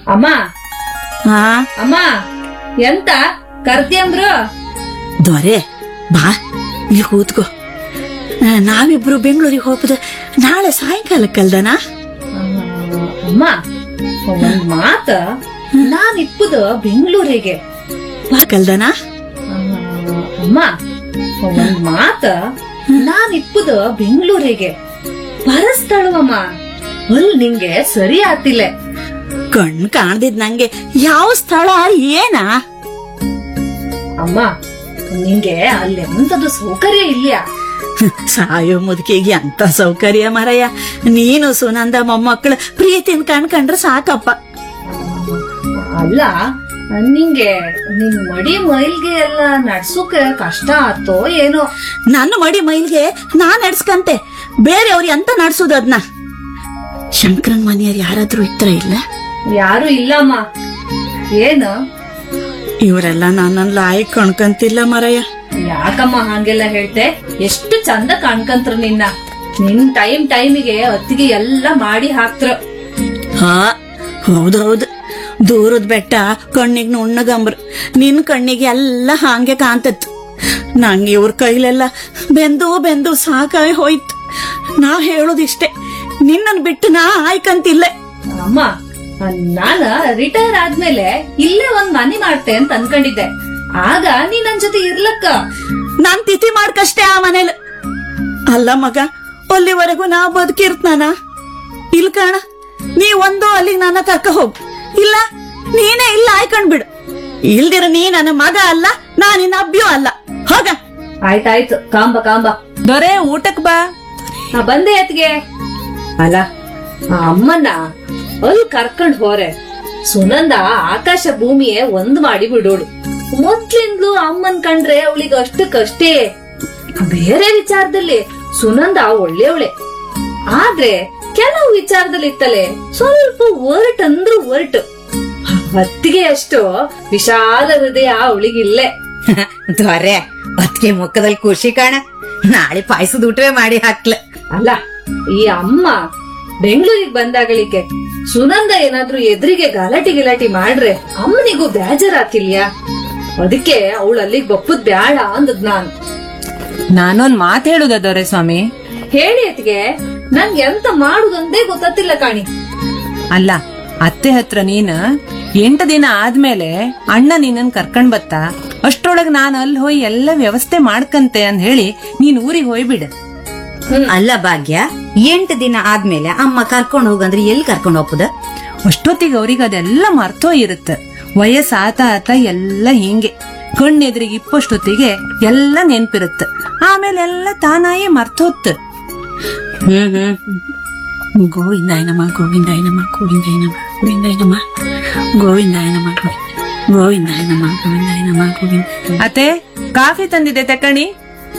ಅಮ್ಮ ಹಾ ಅಮ್ಮ ಎಂತ ಕರ್ತಿ ಅಂದ್ರು ದೊರೆ ಬಾ ಇಲ್ಲಿ ಕೂತ್ಕೋ ಆ, ನಾವಿಬ್ರು ಬೆಂಗಳೂರಿಗೆ ಹೋಗ್ಬೋದು ನಾಳೆ ಸಾಯಂಕಾಲಕ್ಕಲ್ದನ ಅಮ್ಮ ಒಂದ್ ಮಾತ ನಾನ್ ಇಪ್ಪುದು ಬೆಂಗಳೂರಿಗೆ ಕಲ್ದನ ಅಮ್ಮ ಒಂದ್ ಮಾತ ನಾನ್ ಇಪ್ಪುದು ಬೆಂಗಳೂರಿಗೆ ಬರಸ್ತಳವಮ್ಮ ಅಲ್ ನಿಂಗೆ ಸರಿ ಆತಿಲ್ಲ ಕಣ್ ಕಾಣ್ದಿದ್ ನಂಗೆ ಯಾವ ಸ್ಥಳ ಏನ ಅಮ್ಮ ನಿಂಗೆ ಅಲ್ಲಿ ಎಂತದು ಸೌಕರ್ಯ ಇಲ್ಲ ಸಾಯೋ ಮುದುಕಿಗೆ ಅಂತ ಸೌಕರ್ಯ ಮರಯ್ಯ ನೀನು ಸುನಂದ ಮೊಮ್ಮಕ್ಕಳು ಪ್ರೀತಿನ ಕಣ್ಕಂಡ್ರೆ ಸಾಕಪ್ಪ ಅಲ್ಲ ನಿಂಗೆ ನಿನ್ ಮಡಿ ಮೈಲ್ಗೆ ಎಲ್ಲ ನಡ್ಸೋಕೆ ಕಷ್ಟ ಆತೋ ಏನೋ ನನ್ನ ಮಡಿ ಮೈಲ್ಗೆ ನಾನ್ ನಡ್ಸ್ಕಂತೆ ಬೇರೆಯವ್ರು ಎಂತ ನಡ್ಸೋದು ಅದ್ನ ಶಂಕರನ್ ಮನೆಯವ್ರು ಯಾರಾದ್ರೂ ಇತ್ರ ಇಲ್ಲ ಯಾರು ಇಲ್ಲಮ್ಮ ಏನು ಇವರೆಲ್ಲ ನನ್ನನ್ನ ಲಾಯಕ್ ಕಣ್ಕಂತಿಲ್ಲ ಮರಯ್ಯ ಯಾಕಮ್ಮ ಹಂಗೆಲ್ಲ ಹೇಳ್ತೆ ಎಷ್ಟು ಚಂದ ಕಾಣ್ಕಂತ್ರ ನಿನ್ನ ನಿನ್ ಟೈಮ್ ಟೈಮಿಗೆ ಅತ್ತಿಗೆ ಎಲ್ಲ ಮಾಡಿ ಹಾಕ್ತ್ರ ಹಾ ಹೌದೌದು ದೂರದ ಬೆಟ್ಟ ಕಣ್ಣಿಗೆ ನುಣ್ಣಗಂಬ್ರು ನಿನ್ ಕಣ್ಣಿಗೆ ಎಲ್ಲ ಹಾಂಗೆ ಕಾಂತತ್ತು ನಂಗೆ ಇವ್ರ ಕೈಲೆಲ್ಲ ಬೆಂದು ಬೆಂದು ಸಾಕಾಗಿ ಹೋಯ್ತು ನಾ ಹೇಳೋದಿಷ್ಟೇ ನಿನ್ನನ್ ಬಿಟ್ಟು ನಾ ಆಯ್ಕಂತಿಲ್ಲ ಅಮ್ಮ ನಾನ ರಿಟೈರ್ ಆದ್ಮೇಲೆ ಇಲ್ಲೇ ಒಂದ್ ಮನೆ ಮಾಡ್ತೆ ಅಂತ ಅನ್ಕೊಂಡಿದ್ದೆ ಆಗ ನೀ ನನ್ ಜೊತೆ ಇರ್ಲಕ್ಕ ನಾನ್ ತಿಥಿ ಮಾಡ್ಕಷ್ಟೇ ಆ ಮನೇಲಿ ಅಲ್ಲ ಮಗ ಅಲ್ಲಿವರೆಗೂ ನಾ ಬದುಕಿರ್ತನಾನ ಇಲ್ ಕಾಣ ನೀ ಒಂದು ಅಲ್ಲಿಗೆ ನನ್ನ ಕರ್ಕ ಹೋಗ್ ಇಲ್ಲ ನೀನೇ ಇಲ್ಲ ಆಯ್ಕೊಂಡ್ ಬಿಡು ಇಲ್ದಿರ ನೀ ನನ್ನ ಮಗ ಅಲ್ಲ ನಾ ನಿನ್ನ ಅಬ್ಬಿಯೂ ಅಲ್ಲ ಹೋಗ ಆಯ್ತಾಯ್ತು ಕಾಂಬ ಕಾಂಬ ದೊರೆ ಊಟಕ್ ಬಾ ನಾ ಬಂದೆ ಅತ್ಗೆ ಅಲ್ಲ ಆ ಅಮ್ಮನ್ನ ಅಲ್ಲಿ ಕರ್ಕೊಂಡ್ ಹೋರೆ ಸುನಂದ ಆಕಾಶ ಭೂಮಿಯೇ ಒಂದ್ ಮಾಡಿ ಬಿಡೋಳು ಮೊದ್ಲಿಂದ್ಲು ಅಮ್ಮನ್ ಕಂಡ್ರೆ ಅವಳಿಗೆ ಅಷ್ಟಕ್ಕಷ್ಟೇ ಬೇರೆ ವಿಚಾರದಲ್ಲಿ ಸುನಂದ ಒಳ್ಳೆಯವಳೆ ಆದ್ರೆ ಕೆಲವು ವಿಚಾರದಲ್ಲಿ ಇತ್ತಲೆ ಸ್ವಲ್ಪ ಒರಟ್ ಅಂದ್ರು ಒರಟು ಹೊತ್ತಿಗೆ ಅಷ್ಟು ವಿಶಾಲ ಹೃದಯ ಅವಳಿಗಿಲ್ಲೇ ದೊರೆ ಅದಕ್ಕೆ ಮುಖದಲ್ಲಿ ಖುಷಿ ಕಾಣ ನಾಳೆ ಪಾಯಸದ ಊಟವೇ ಮಾಡಿ ಹಾಕ್ಲ ಅಲ್ಲ ಈ ಅಮ್ಮ ಬೆಂಗಳೂರಿಗೆ ಬಂದಾಗಳಿಕೆ ಸುನಂದ ಏನಾದ್ರೂ ಎದುರಿಗೆ ಗಲಾಟಿ ಗಿಲಾಟಿ ಮಾಡ್ರೆ ಅಮ್ಮನಿಗೂ ಬೇಜಾರಾತಿಲ್ಯಾ ಅದಕ್ಕೆ ಅವಳು ಅಲ್ಲಿಗೆ ಬಪ್ಪುದ್ ಬ್ಯಾಡ ಅಂದದ್ ನಾನು ನಾನೊಂದ್ ಮಾತ್ ಹೇಳುದ ದೊರೆ ಸ್ವಾಮಿ ಹೇಳಿ ಅತ್ಗೆ ನನ್ಗೆ ಎಂತ ಮಾಡುದಂದೇ ಗೊತ್ತಿಲ್ಲ ಕಾಣಿ ಅಲ್ಲ ಅತ್ತೆ ಹತ್ರ ನೀನ್ ಎಂಟು ದಿನ ಆದ್ಮೇಲೆ ಅಣ್ಣ ನಿನ್ನನ್ ಕರ್ಕೊಂಡ್ ಬತ್ತ ಅಷ್ಟ್ರೊಳಗ್ ನಾನ್ ಅಲ್ಲಿ ಹೋಗಿ ಎಲ್ಲ ವ್ಯವಸ್ಥೆ ಮಾಡ್ಕಂತೆ ಅಂತ ಹೇಳಿ ನೀನ್ ಊರಿಗೆ ಹೋಯ್ಬಿಡ ಅಲ್ಲ ಭಾಗ್ಯ ಎಂಟು ದಿನ ಆದ್ಮೇಲೆ ಅಮ್ಮ ಕರ್ಕೊಂಡ್ ಹೋಗಂದ್ರೆ ಎಲ್ಲಿ ಕರ್ಕೊಂಡ್ ಹೋಗ್ಬೋದ ಅಷ್ಟೊತ್ತಿಗೆ ಅವ್ರಿಗೆ ಅದೆಲ್ಲ ಮರ್ತೋ ಇರುತ್ತ ವಯಸ್ಸ ಆತ ಆತ ಎಲ್ಲ ಹಿಂಗೆ ಕಣ್ಣೆದ್ರಿಗೆ ಇಪ್ಪಷ್ಟೊತ್ತಿಗೆ ಎಲ್ಲ ನೆನ್ಪಿರುತ್ತ ಆಮೇಲೆ ಎಲ್ಲ ತಾನಾಯೇ ಮರ್ತೋತ್ ಹ್ಮ್ ಹ್ಮ್ ಗೋವಿಂದಾಯನಮ್ಮ ಗೋವಿಂದಾಯನಮ್ಮ ಗೋವಿಂದಾಯನಮ್ಮ ಗೋವಿಂದಾಯನಮ್ಮ ಗೋವಿಂದಾಯನಮ್ಮ ಗೋವಿಂದಾಯನಮ್ಮ ಗೋವಿಂದಾಯನಮ್ಮ ಗೋವಿಂದ ಅತೆ ಕಾಫಿ ತಂದಿದೆ ತಕಣಿ